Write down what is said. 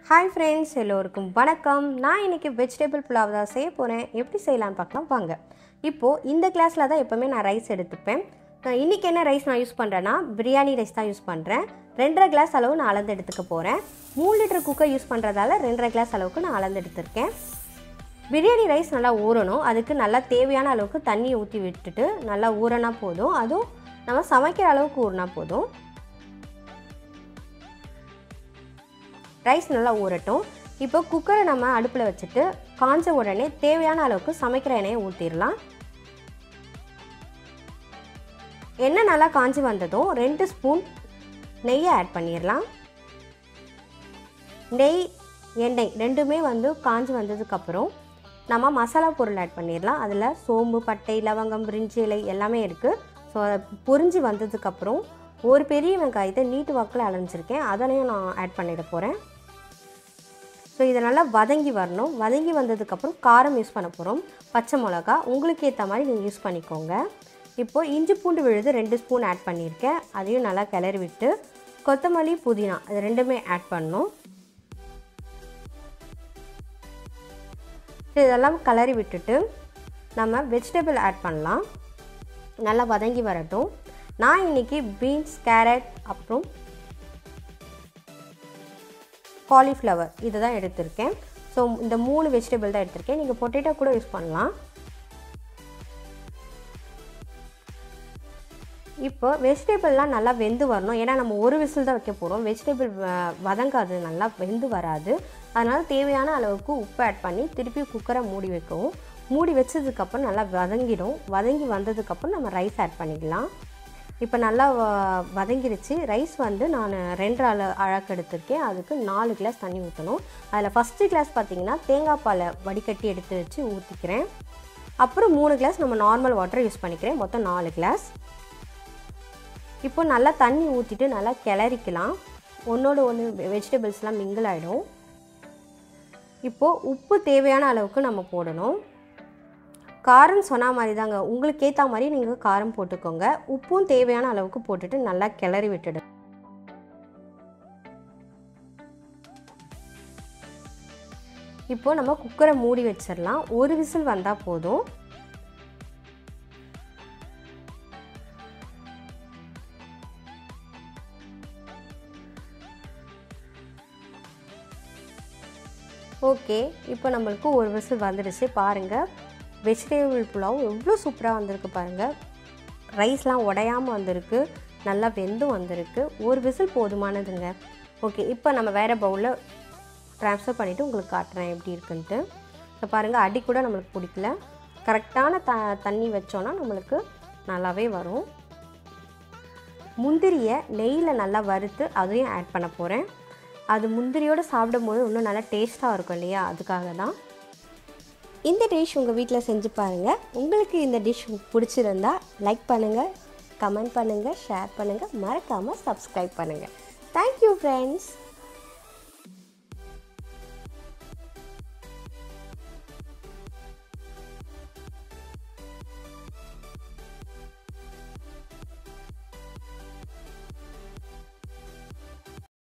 hi friends எல்லோருக்கும் வணக்கம் நான் இன்றைக்கி வெஜிடபிள் புலாவ் தான் செய்ய போகிறேன் எப்படி செய்யலாம்னு பார்க்கலாம் வாங்க இப்போது இந்த கிளாஸில் தான் எப்போவுமே நான் ரைஸ் எடுத்துப்பேன் நான் இன்றைக்கி என்ன ரைஸ் நான் யூஸ் பண்ணுறேன்னா பிரியாணி ரைஸ் தான் யூஸ் பண்ணுறேன் ரெண்டரை கிளாஸ் அளவு நான் அளந்து எடுத்துக்க போகிறேன் மூணு லிட்டர் குக்கர் யூஸ் பண்ணுறதால ரெண்டரை கிளாஸ் அளவுக்கு நான் அளந்து எடுத்திருக்கேன் பிரியாணி ரைஸ் நல்லா ஊறணும் அதுக்கு நல்லா தேவையான அளவுக்கு தண்ணி ஊற்றி விட்டுட்டு நல்லா ஊறினா போதும் அதுவும் நம்ம சமைக்கிற அளவுக்கு ஊறினா போதும் ரைஸ் நல்லா ஊறட்டும் இப்போ குக்கரை நம்ம அடுப்பில் வச்சுட்டு காஞ்ச உடனே தேவையான அளவுக்கு சமைக்கிற எண்ணெயை ஊற்றிடலாம் எண்ணெய் நல்லா காஞ்சி வந்ததும் ரெண்டு ஸ்பூன் நெய்யை ஆட் பண்ணிடலாம் நெய் எண்ணெய் ரெண்டுமே வந்து காஞ்சி வந்ததுக்கப்புறம் நம்ம மசாலா பொருள் ஆட் பண்ணிடலாம் அதில் சோம்பு பட்டை லவங்கம் பிரிஞ்சி இலை எல்லாமே இருக்குது ஸோ அதை பொரிஞ்சு வந்ததுக்கப்புறம் ஒரு பெரிய வெங்காயத்தை நீட்டு வாக்கில் அலைஞ்சிருக்கேன் அதனையும் நான் ஆட் பண்ணிட போகிறேன் ஸோ இதை நல்லா வதங்கி வரணும் வதங்கி வந்ததுக்கப்புறம் காரம் யூஸ் பண்ண போகிறோம் பச்சை மிளகா உங்களுக்கு ஏற்ற மாதிரி நீங்கள் யூஸ் பண்ணிக்கோங்க இப்போது இஞ்சி பூண்டு விழுது ரெண்டு ஸ்பூன் ஆட் பண்ணியிருக்கேன் அதையும் நல்லா கிளறி விட்டு கொத்தமல்லி புதினா அது ரெண்டுமே ஆட் பண்ணணும் ஸோ இதெல்லாம் கிளறி விட்டுட்டு நம்ம வெஜிடபிள் ஆட் பண்ணலாம் நல்லா வதங்கி வரட்டும் நான் இன்றைக்கி பீன்ஸ் கேரட் அப்புறம் காலிஃப்ளவர் இதை தான் எடுத்திருக்கேன் ஸோ இந்த மூணு வெஜிடபிள் தான் எடுத்திருக்கேன் நீங்கள் பொட்டேட்டோ கூட யூஸ் பண்ணலாம் இப்போ வெஜிடபிள்லாம் நல்லா வெந்து வரணும் ஏன்னா நம்ம ஒரு விசில் தான் வைக்க போகிறோம் வெஜிடபிள் வதங்காது நல்லா வெந்து வராது அதனால் தேவையான அளவுக்கு உப்பு ஆட் பண்ணி திருப்பி குக்கரை மூடி வைக்கவும் மூடி வச்சதுக்கப்புறம் நல்லா வதங்கிடும் வதங்கி வந்ததுக்கப்புறம் நம்ம ரைஸ் ஆட் பண்ணிக்கலாம் இப்போ நல்லா வ வதங்கிருச்சு ரைஸ் வந்து நான் ரெண்டு அள அழகு எடுத்திருக்கேன் அதுக்கு நாலு கிளாஸ் தண்ணி ஊற்றணும் அதில் ஃபஸ்ட்டு கிளாஸ் பார்த்திங்கன்னா தேங்காய் பாலை வடிகட்டி எடுத்து வச்சு ஊற்றிக்கிறேன் அப்புறம் மூணு கிளாஸ் நம்ம நார்மல் வாட்டர் யூஸ் பண்ணிக்கிறேன் மொத்தம் நாலு கிளாஸ் இப்போ நல்லா தண்ணி ஊற்றிட்டு நல்லா கிளறிக்கலாம் ஒன்றோட ஒன்று வெஜிடபிள்ஸ்லாம் மிங்கிள் ஆகிடும் இப்போது உப்பு தேவையான அளவுக்கு நம்ம போடணும் காரம் சொன்ன மாதிரி தாங்க உங்களுக்கு ஏற்ற மாதிரி நீங்கள் காரம் போட்டுக்கோங்க உப்பும் தேவையான அளவுக்கு போட்டுட்டு நல்லா கிளறி விட்டுடு இப்போ நம்ம குக்கரை மூடி வச்சிடலாம் ஒரு விசில் வந்தால் போதும் ஓகே இப்போ நம்மளுக்கு ஒரு விசில் வந்துடுச்சு பாருங்கள் வெஜிடபிள் புலாவ் எவ்வளோ சூப்பராக வந்திருக்கு பாருங்கள் ரைஸ்லாம் உடையாமல் வந்திருக்கு நல்லா வெந்தும் வந்திருக்கு ஒரு விசில் போதுமானதுங்க ஓகே இப்போ நம்ம வேறு பவுலில் ட்ரான்ஸ்ஃபர் பண்ணிவிட்டு உங்களுக்கு காட்டுறேன் எப்படி இருக்குன்ட்டு இப்போ பாருங்கள் அடி கூட நம்மளுக்கு பிடிக்கல கரெக்டான த தண்ணி வச்சோன்னா நம்மளுக்கு நல்லாவே வரும் முந்திரியை நெய்யில் நல்லா வறுத்து அதையும் ஆட் பண்ண போகிறேன் அது முந்திரியோடு சாப்பிடும்போது இன்னும் நல்லா டேஸ்ட்டாக இருக்கும் இல்லையா அதுக்காக தான் இந்த டிஷ் உங்கள் வீட்டில் செஞ்சு பாருங்கள் உங்களுக்கு இந்த டிஷ் பிடிச்சிருந்தா லைக் பண்ணுங்கள் கமெண்ட் பண்ணுங்கள் ஷேர் பண்ணுங்கள் மறக்காமல் சப்ஸ்கிரைப் பண்ணுங்கள் தேங்க்யூ ஃப்ரெண்ட்ஸ்